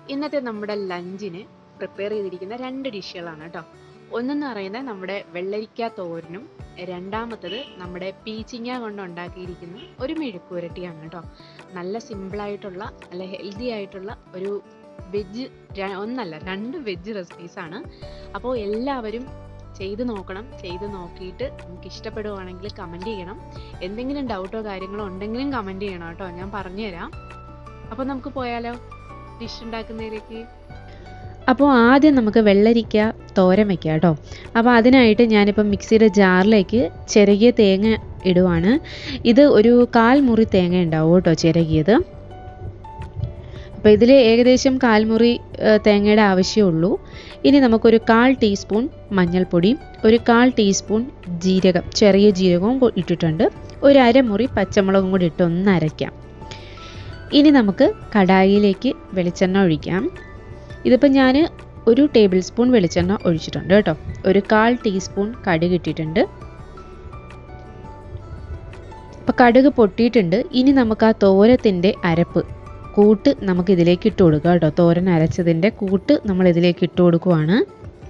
ഇന്നത്തെ നമ്മുടെ ലഞ്ചിന് പ്രിപ്പയർ ചെയ്തിരിക്കുന്ന രണ്ട് ഡിഷുകളാണ് കേട്ടോ ഒന്നെന്ന് പറയുന്നത് നമ്മുടെ വെള്ളരിക്ക തോരനും രണ്ടാമത്തത് നമ്മുടെ പീച്ചിങ്ങ കൊണ്ട് ഉണ്ടാക്കിയിരിക്കുന്ന ഒരു മെഴുക്കുരട്ടിയാണ് കേട്ടോ നല്ല സിമ്പിളായിട്ടുള്ള നല്ല ഹെൽത്തി ആയിട്ടുള്ള ഒരു വെജ് ഒന്നല്ല രണ്ട് വെജ് റെസിപ്പീസാണ് അപ്പോൾ എല്ലാവരും ചെയ്ത് നോക്കണം ചെയ്ത് നോക്കിയിട്ട് നിങ്ങൾക്ക് ഇഷ്ടപ്പെടുവാണെങ്കിൽ കമൻറ്റ് ചെയ്യണം എന്തെങ്കിലും ഡൗട്ടോ കാര്യങ്ങളോ ഉണ്ടെങ്കിലും കമൻറ്റ് ചെയ്യണം കേട്ടോ ഞാൻ പറഞ്ഞുതരാം അപ്പോൾ നമുക്ക് പോയാലോ ഡിഷ് ഉണ്ടാക്കുന്നതിലേക്ക് അപ്പോൾ ആദ്യം നമുക്ക് വെള്ളരിക്ക തോരൻ വെക്കാം കേട്ടോ അപ്പോൾ അതിനായിട്ട് ഞാനിപ്പം മിക്സിയുടെ ജാറിലേക്ക് ചിരകിയ തേങ്ങ ഇടുവാണ് ഇത് ഒരു കാൽ മുറി തേങ്ങ ഉണ്ടാവും കേട്ടോ ചിരകിയത് അപ്പോൾ ഇതിൽ ഏകദേശം കാൽമുറി തേങ്ങയുടെ ആവശ്യമുള്ളൂ ഇനി നമുക്കൊരു കാൽ ടീസ്പൂൺ മഞ്ഞൾപ്പൊടി ഒരു കാൽ ടീസ്പൂൺ ജീരകം ചെറിയ ജീരകവും ഇട്ടിട്ടുണ്ട് ഒരു അരമുറി പച്ചമുളകും കൂടി ഇട്ട് ഒന്ന് അരയ്ക്കാം ഇനി നമുക്ക് കടായിലേക്ക് വെളിച്ചെണ്ണ ഒഴിക്കാം ഇതിപ്പോൾ ഞാൻ ഒരു ടേബിൾ സ്പൂൺ വെളിച്ചെണ്ണ ഒഴിച്ചിട്ടുണ്ട് കേട്ടോ ഒരു കാൽ ടീസ്പൂൺ കടുക് ഇട്ടിട്ടുണ്ട് അപ്പോൾ കടുക് പൊട്ടിയിട്ടുണ്ട് ഇനി നമുക്ക് ആ തോരത്തിൻ്റെ അരപ്പ് കൂട്ട് നമുക്ക് ഇതിലേക്ക് ഇട്ട് കൊടുക്കുക കേട്ടോ തോരൻ അരച്ചതിൻ്റെ കൂട്ട് നമ്മൾ ഇതിലേക്ക് ഇട്ട് കൊടുക്കുവാണ്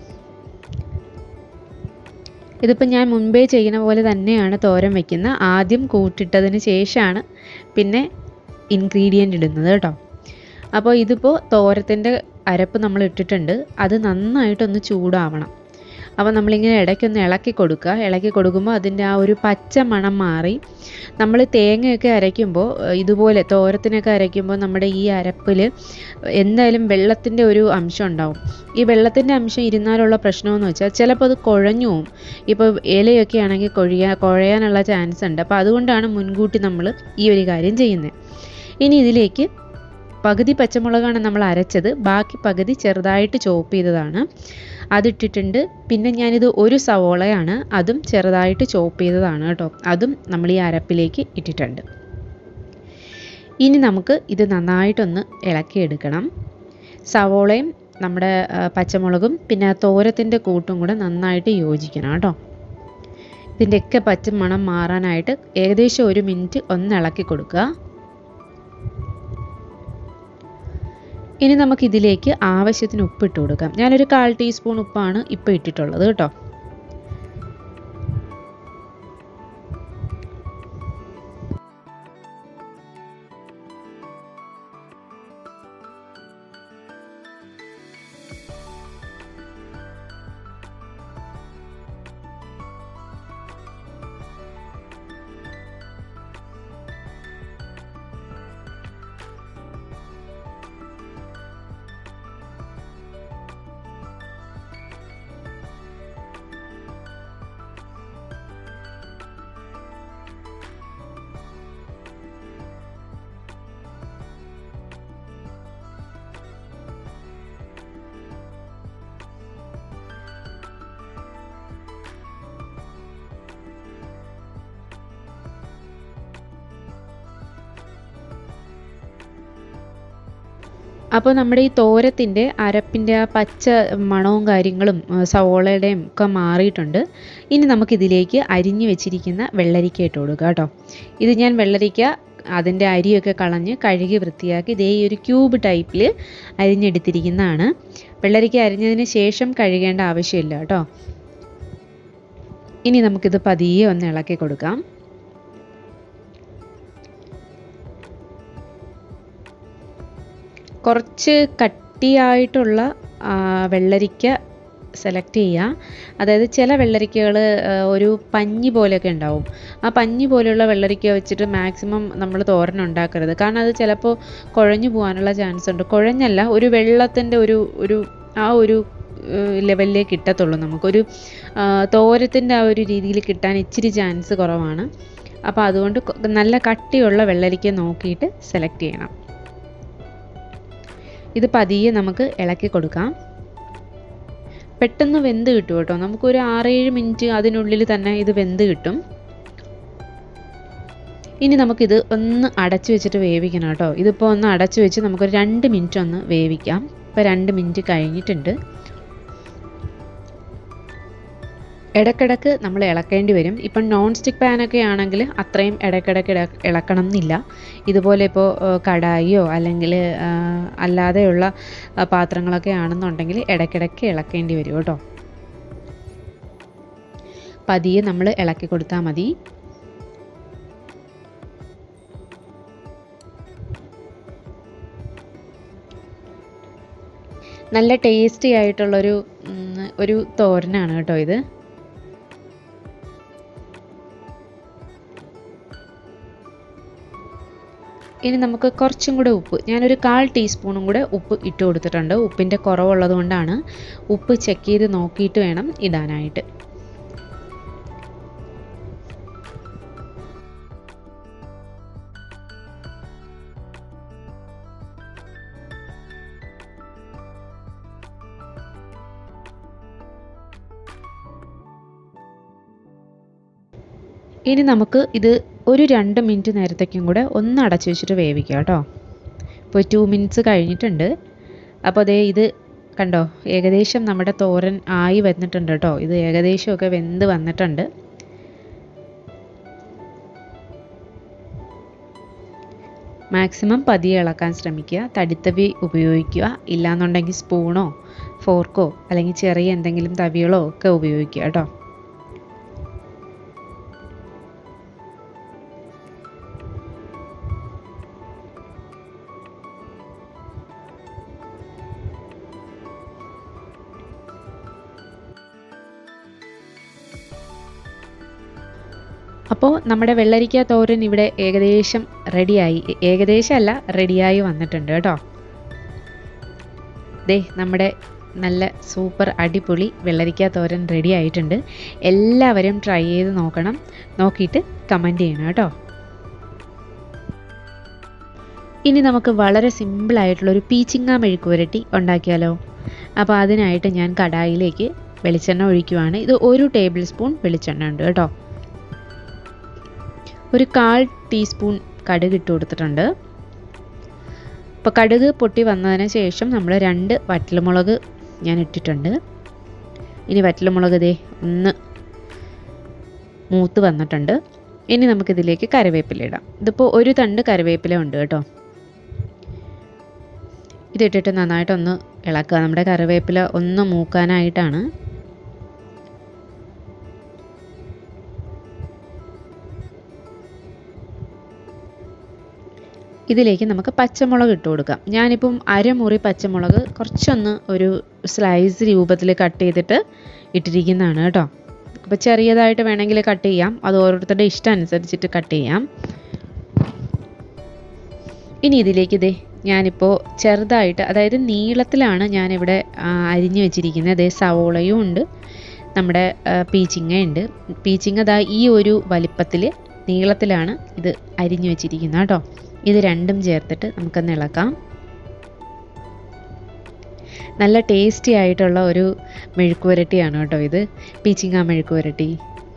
ഇതിപ്പോൾ ഞാൻ മുൻപേ ചെയ്യുന്ന പോലെ തന്നെയാണ് തോരൻ വയ്ക്കുന്നത് ആദ്യം കൂട്ടിട്ടതിന് ശേഷമാണ് പിന്നെ ഇൻഗ്രീഡിയൻ്റ് ഇടുന്നത് കേട്ടോ അപ്പോൾ ഇതിപ്പോൾ തോരത്തിൻ്റെ അരപ്പ് നമ്മൾ ഇട്ടിട്ടുണ്ട് അത് നന്നായിട്ടൊന്ന് ചൂടാവണം അപ്പോൾ നമ്മളിങ്ങനെ ഇടയ്ക്കൊന്ന് ഇളക്കി കൊടുക്കുക ഇളക്കി കൊടുക്കുമ്പോൾ അതിൻ്റെ ആ ഒരു പച്ച മണം മാറി നമ്മൾ തേങ്ങയൊക്കെ അരയ്ക്കുമ്പോൾ ഇതുപോലെ തോരത്തിനൊക്കെ അരയ്ക്കുമ്പോൾ നമ്മുടെ ഈ അരപ്പിൽ എന്തായാലും വെള്ളത്തിൻ്റെ ഒരു അംശം ഉണ്ടാവും ഈ വെള്ളത്തിൻ്റെ അംശം ഇരുന്നാലുള്ള പ്രശ്നമെന്ന് വെച്ചാൽ ചിലപ്പോൾ അത് കുഴഞ്ഞു പോവും ഇപ്പോൾ ഇലയൊക്കെ ആണെങ്കിൽ കൊഴിയാ കുഴയാനുള്ള ചാൻസ് ഉണ്ട് അപ്പോൾ അതുകൊണ്ടാണ് മുൻകൂട്ടി നമ്മൾ ഈ ഒരു കാര്യം ചെയ്യുന്നത് ഇനി ഇതിലേക്ക് പകുതി പച്ചമുളകാണ് നമ്മൾ അരച്ചത് ബാക്കി പകുതി ചെറുതായിട്ട് ചോപ്പ് ചെയ്തതാണ് അതിട്ടിട്ടുണ്ട് പിന്നെ ഞാനിത് ഒരു സവോളയാണ് അതും ചെറുതായിട്ട് ചോപ്പ് ചെയ്തതാണ് കേട്ടോ അതും നമ്മൾ ഈ അരപ്പിലേക്ക് ഇട്ടിട്ടുണ്ട് ഇനി നമുക്ക് ഇത് നന്നായിട്ടൊന്ന് ഇളക്കിയെടുക്കണം സവോളയും നമ്മുടെ പച്ചമുളകും പിന്നെ തോരത്തിൻ്റെ കൂട്ടും കൂടെ നന്നായിട്ട് യോജിക്കണം കേട്ടോ ഇതിൻ്റെയൊക്കെ പച്ച മണം മാറാനായിട്ട് ഏകദേശം ഒരു മിനിറ്റ് ഒന്ന് ഇളക്കി കൊടുക്കുക ഇനി നമുക്ക് ഇതിലേക്ക് ആവശ്യത്തിന് ഉപ്പ് ഇട്ട് കൊടുക്കാം ഞാനൊരു കാൽ ടീസ്പൂൺ ഉപ്പാണ് ഇപ്പോൾ ഇട്ടിട്ടുള്ളത് കേട്ടോ അപ്പോൾ നമ്മുടെ ഈ തോരത്തിൻ്റെ അരപ്പിൻ്റെ ആ പച്ച മണവും കാര്യങ്ങളും സവോളയുടെയും ഒക്കെ മാറിയിട്ടുണ്ട് ഇനി നമുക്കിതിലേക്ക് അരിഞ്ഞു വെച്ചിരിക്കുന്ന വെള്ളരിക്ക ഇട്ട് കൊടുക്കുക കേട്ടോ ഇത് ഞാൻ വെള്ളരിക്ക അതിൻ്റെ അരിയൊക്കെ കളഞ്ഞ് കഴുകി വൃത്തിയാക്കി ഇതേ ഈ ഒരു ക്യൂബ് ടൈപ്പിൽ അരിഞ്ഞെടുത്തിരിക്കുന്നതാണ് വെള്ളരിക്ക അരിഞ്ഞതിന് ശേഷം കഴുകേണ്ട ആവശ്യമില്ല കേട്ടോ ഇനി നമുക്കിത് പതിയെ ഒന്ന് ഇളക്കി കൊടുക്കാം കുറച്ച് കട്ടിയായിട്ടുള്ള വെള്ളരിക്ക സെലക്ട് ചെയ്യുക അതായത് ചില വെള്ളരിക്കകൾ ഒരു പഞ്ഞി പോലെയൊക്കെ ഉണ്ടാവും ആ പഞ്ഞി പോലെയുള്ള വെള്ളരിക്ക വെച്ചിട്ട് മാക്സിമം നമ്മൾ തോരൻ ഉണ്ടാക്കരുത് കാരണം അത് ചിലപ്പോൾ കുഴഞ്ഞു പോകാനുള്ള ചാൻസ് ഉണ്ട് കുഴഞ്ഞല്ല ഒരു വെള്ളത്തിൻ്റെ ഒരു ഒരു ആ ഒരു ലെവലിലേക്ക് കിട്ടത്തുള്ളൂ നമുക്കൊരു തോരത്തിൻ്റെ ആ ഒരു രീതിയിൽ കിട്ടാൻ ഇച്ചിരി ചാൻസ് കുറവാണ് അപ്പോൾ അതുകൊണ്ട് നല്ല കട്ടിയുള്ള വെള്ളരിക്ക നോക്കിയിട്ട് സെലക്ട് ചെയ്യണം ഇത് പതിയെ നമുക്ക് ഇളക്കി കൊടുക്കാം പെട്ടെന്ന് വെന്ത് കിട്ടും കേട്ടോ നമുക്കൊരു ആറേഴ് മിനിറ്റ് അതിനുള്ളിൽ തന്നെ ഇത് വെന്ത് കിട്ടും ഇനി നമുക്കിത് ഒന്ന് അടച്ചു വെച്ചിട്ട് വേവിക്കണം കേട്ടോ ഇതിപ്പോൾ ഒന്ന് അടച്ചു വെച്ച് നമുക്കൊരു രണ്ട് മിനിറ്റ് ഒന്ന് വേവിക്കാം ഇപ്പോൾ രണ്ട് മിനിറ്റ് കഴിഞ്ഞിട്ടുണ്ട് ഇടയ്ക്കിടയ്ക്ക് നമ്മൾ ഇളക്കേണ്ടി വരും ഇപ്പം നോൺ സ്റ്റിക്ക് പാനൊക്കെ ആണെങ്കിൽ അത്രയും ഇടയ്ക്കിടയ്ക്ക് ഇട ഇളക്കണം എന്നില്ല ഇതുപോലെ ഇപ്പോൾ കടായിയോ അല്ലെങ്കിൽ അല്ലാതെയുള്ള ആ, പാത്രങ്ങളൊക്കെ ആണെന്നുണ്ടെങ്കിൽ ഇടയ്ക്കിടയ്ക്ക് ഇളക്കേണ്ടി വരും കേട്ടോ പതിയെ നമ്മൾ ഇളക്കി കൊടുത്താൽ മതി നല്ല ടേസ്റ്റി ആയിട്ടുള്ളൊരു ഉം, ഒരു തോരനാണ് കേട്ടോ ഇത് ഇനി നമുക്ക് കുറച്ചും കൂടെ ഉപ്പ് ഞാനൊരു കാൽ ടീസ്പൂണും കൂടെ ഉപ്പ് ഇട്ട് കൊടുത്തിട്ടുണ്ട് ഉപ്പിൻ്റെ കുറവുള്ളത് കൊണ്ടാണ് ഉപ്പ് ചെക്ക് ചെയ്ത് നോക്കിയിട്ട് വേണം ഇടാനായിട്ട് ഇനി നമുക്ക് ഇത് ഒരു രണ്ട് മിനിറ്റ് നേരത്തേക്കും കൂടെ ഒന്ന് അടച്ചു വെച്ചിട്ട് വേവിക്കാം കേട്ടോ ഇപ്പോൾ ടു മിനിറ്റ്സ് കഴിഞ്ഞിട്ടുണ്ട് അപ്പോൾ അതേ ഇത് കണ്ടോ ഏകദേശം നമ്മുടെ തോരൻ ആയി വന്നിട്ടുണ്ട് കേട്ടോ ഇത് ഏകദേശമൊക്കെ വെന്ത് വന്നിട്ടുണ്ട് മാക്സിമം പതിയെ ഇളക്കാൻ ശ്രമിക്കുക തടിത്തവി ഉപയോഗിക്കുക ഇല്ലാന്നുണ്ടെങ്കിൽ സ്പൂണോ ഫോർക്കോ അല്ലെങ്കിൽ ചെറിയ എന്തെങ്കിലും തവികളോ ഒക്കെ ഉപയോഗിക്കുക കേട്ടോ അപ്പോൾ നമ്മുടെ വെള്ളരിക്ക തോരൻ ഇവിടെ ഏകദേശം റെഡിയായി ഏകദേശം അല്ല റെഡിയായി വന്നിട്ടുണ്ട് കേട്ടോ ദേ നമ്മുടെ നല്ല സൂപ്പർ അടിപൊളി വെള്ളരിക്ക തോരൻ റെഡി ആയിട്ടുണ്ട് എല്ലാവരും ട്രൈ ചെയ്ത് നോക്കണം നോക്കിയിട്ട് കമൻറ്റ് ചെയ്യണം കേട്ടോ ഇനി നമുക്ക് വളരെ സിമ്പിളായിട്ടുള്ളൊരു പീച്ചിങ്ങ മെഴുക്ക് പുരട്ടി ഉണ്ടാക്കിയാലോ അപ്പോൾ അതിനായിട്ട് ഞാൻ കടായിലേക്ക് വെളിച്ചെണ്ണ ഒഴിക്കുവാണ് ഇത് ഒരു ടേബിൾ സ്പൂൺ വെളിച്ചെണ്ണ ഉണ്ട് കേട്ടോ ഒരു കാൽ ടീസ്പൂൺ കടുക് ഇട്ട് കൊടുത്തിട്ടുണ്ട് അപ്പോൾ കടുക് പൊട്ടി വന്നതിന് ശേഷം നമ്മൾ രണ്ട് വറ്റൽമുളക് ഞാൻ ഇട്ടിട്ടുണ്ട് ഇനി വറ്റൽമുളക് ഇതേ ഒന്ന് മൂത്ത് വന്നിട്ടുണ്ട് ഇനി നമുക്കിതിലേക്ക് കറിവേപ്പില ഇടാം ഇതിപ്പോൾ ഒരു തണ്ട് കറിവേപ്പില ഉണ്ട് കേട്ടോ ഇതിട്ടിട്ട് നന്നായിട്ടൊന്ന് ഇളക്കുക നമ്മുടെ കറിവേപ്പില ഒന്ന് മൂക്കാനായിട്ടാണ് ഇതിലേക്ക് നമുക്ക് പച്ചമുളക് ഇട്ട് കൊടുക്കാം ഞാനിപ്പം അരമുറി പച്ചമുളക് കുറച്ചൊന്ന് ഒരു സ്ലൈസ് രൂപത്തിൽ കട്ട് ചെയ്തിട്ട് ഇട്ടിരിക്കുന്നതാണ് കേട്ടോ അപ്പോൾ ചെറിയതായിട്ട് വേണമെങ്കിൽ കട്ട് ചെയ്യാം അത് ഓരോരുത്തരുടെ ഇഷ്ടം അനുസരിച്ചിട്ട് കട്ട് ചെയ്യാം ഇനി ഇതിലേക്ക് ഇതേ ഞാനിപ്പോൾ ചെറുതായിട്ട് അതായത് നീളത്തിലാണ് ഞാനിവിടെ ആ, അരിഞ്ഞു വെച്ചിരിക്കുന്നത് അതേ സവോളയും ഉണ്ട് നമ്മുടെ ആ, പീച്ചിങ്ങ ഉണ്ട് പീച്ചിങ്ങ ദാ ഈ ഒരു വലിപ്പത്തിൽ നീളത്തിലാണ് ഇത് അരിഞ്ഞു വെച്ചിരിക്കുന്നത് കേട്ടോ ഇത് രണ്ടും ചേർത്തിട്ട് നമുക്കൊന്ന് ഇളക്കാം നല്ല ടേസ്റ്റി ആയിട്ടുള്ള ഒരു മെഴുക്ക് പുരട്ടിയാണ് കേട്ടോ ഇത് പീച്ചിങ്ങ മെഴുക്ക് പുരട്ടി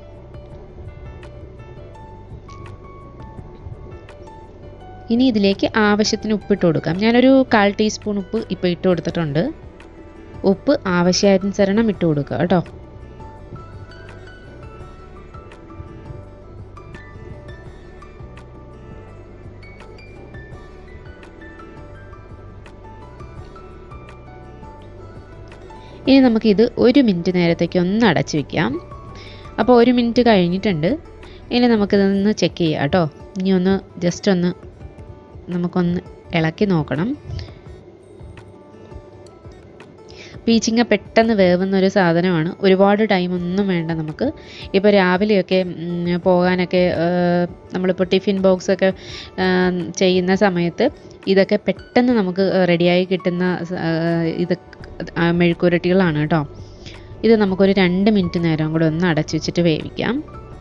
ഇനി ഇതിലേക്ക് ആവശ്യത്തിന് ഉപ്പിട്ട് കൊടുക്കാം ഞാനൊരു കാൽ ടീസ്പൂൺ ഉപ്പ് ഇപ്പോൾ ഇട്ട് കൊടുത്തിട്ടുണ്ട് ഉപ്പ് ആവശ്യാനുസരണം ഇട്ട് കൊടുക്കുക കേട്ടോ ഇനി നമുക്കിത് ഒരു മിനിറ്റ് നേരത്തേക്ക് ഒന്ന് അടച്ചു വെക്കാം അപ്പോൾ ഒരു മിനിറ്റ് കഴിഞ്ഞിട്ടുണ്ട് ഇനി നമുക്കിതൊന്ന് ചെക്ക് ചെയ്യാം കേട്ടോ ഇനി ഒന്ന് ജസ്റ്റ് ഒന്ന് നമുക്കൊന്ന് ഇളക്കി നോക്കണം പീച്ചിങ്ങ പെട്ടെന്ന് വേവുന്ന ഒരു സാധനമാണ് ഒരുപാട് ടൈം ഒന്നും വേണ്ട നമുക്ക് ഇപ്പോൾ രാവിലെയൊക്കെ ഉം, പോകാനൊക്കെ നമ്മളിപ്പോൾ ടിഫിൻ ബോക്സ് ഒക്കെ ആ, ചെയ്യുന്ന സമയത്ത് ഇതൊക്കെ പെട്ടെന്ന് നമുക്ക് റെഡിയായി കിട്ടുന്ന സ- ആ, ഇത് ആ, മെഴുക്കുരട്ടികളാണ് കേട്ടോ ഇത് നമുക്കൊരു രണ്ട് മിനിറ്റ് നേരം കൂടെ ഒന്ന് അടച്ചു വെച്ചിട്ട് വേവിക്കാം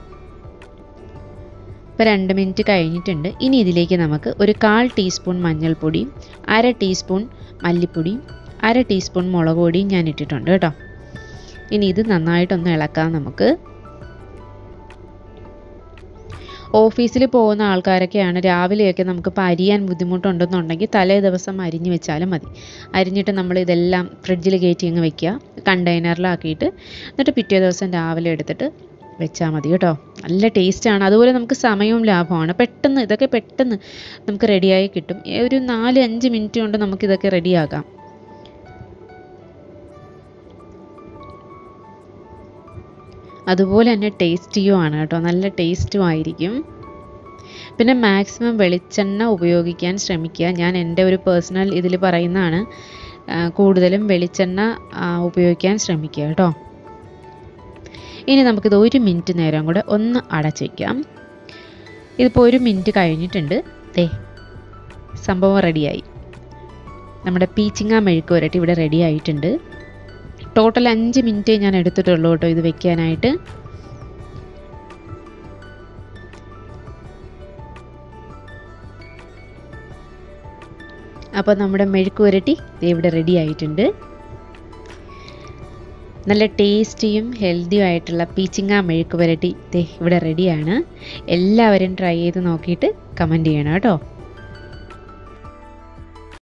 ഇപ്പോൾ രണ്ട് മിനിറ്റ് കഴിഞ്ഞിട്ടുണ്ട് ഇനി ഇതിലേക്ക് നമുക്ക് ഒരു കാൽ ടീസ്പൂൺ മഞ്ഞൾപ്പൊടിയും അര ടീസ്പൂൺ മല്ലിപ്പൊടിയും അര ടീസ്പൂൺ മുളക് പൊടിയും ഞാൻ ഇട്ടിട്ടുണ്ട് കേട്ടോ ഇനി ഇത് നന്നായിട്ടൊന്ന് ഇളക്കാം നമുക്ക് ഓഫീസിൽ പോകുന്ന ആൾക്കാരൊക്കെയാണ് രാവിലെയൊക്കെ നമുക്ക് ഇപ്പോൾ അരിയാൻ ബുദ്ധിമുട്ടുണ്ടെന്നുണ്ടെങ്കിൽ തലേ ദിവസം അരിഞ്ഞ് വെച്ചാലും മതി അരിഞ്ഞിട്ട് നമ്മൾ ഇതെല്ലാം ഫ്രിഡ്ജിൽ കയറ്റി അങ്ങ് വെക്കുക കണ്ടെയ്നറിലാക്കിയിട്ട് എന്നിട്ട് പിറ്റേ ദിവസം രാവിലെ എടുത്തിട്ട് വെച്ചാൽ മതി കേട്ടോ നല്ല ടേസ്റ്റാണ് അതുപോലെ നമുക്ക് സമയവും ലാഭമാണ് പെട്ടെന്ന് ഇതൊക്കെ പെട്ടെന്ന് നമുക്ക് റെഡിയായി കിട്ടും ഏ, ഒരു നാല് അഞ്ച് മിനിറ്റ് കൊണ്ട് നമുക്കിതൊക്കെ റെഡിയാക്കാം അതുപോലെ തന്നെ ടേസ്റ്റിയുമാണ് കേട്ടോ നല്ല ടേസ്റ്റും ആയിരിക്കും പിന്നെ മാക്സിമം വെളിച്ചെണ്ണ ഉപയോഗിക്കാൻ ശ്രമിക്കുക ഞാൻ എൻ്റെ ഒരു പേഴ്സണൽ ഇതിൽ പറയുന്നതാണ് ആ, കൂടുതലും വെളിച്ചെണ്ണ ആ, ഉപയോഗിക്കാൻ ശ്രമിക്കുക കേട്ടോ ഇനി നമുക്കിത് ഒരു മിനിറ്റ് നേരം കൂടെ ഒന്ന് അടച്ച് വയ്ക്കാം ഇതിപ്പോൾ ഒരു മിനിറ്റ് കഴിഞ്ഞിട്ടുണ്ട് ദേ സംഭവം റെഡിയായി നമ്മുടെ പീച്ചിങ്ങ മെഴുക്ക് വരട്ടി ഇവിടെ റെഡി ആയിട്ടുണ്ട് ടോട്ടൽ അഞ്ച് മിനിറ്റേ ഞാൻ എടുത്തിട്ടുള്ളൂ കേട്ടോ ഇത് വെക്കാനായിട്ട് അപ്പോൾ നമ്മുടെ മെഴുക്ക് പുരട്ടി ദേ ഇവിടെ റെഡി ആയിട്ടുണ്ട് നല്ല ടേസ്റ്റിയും ഹെൽത്തിയും ആയിട്ടുള്ള പീച്ചിങ്ങ മെഴുക്ക് പുരട്ടി ദേ ഇവിടെ റെഡിയാണ് എല്ലാവരും ട്രൈ ചെയ്ത് നോക്കിയിട്ട് കമൻറ്റ് ചെയ്യണം കേട്ടോ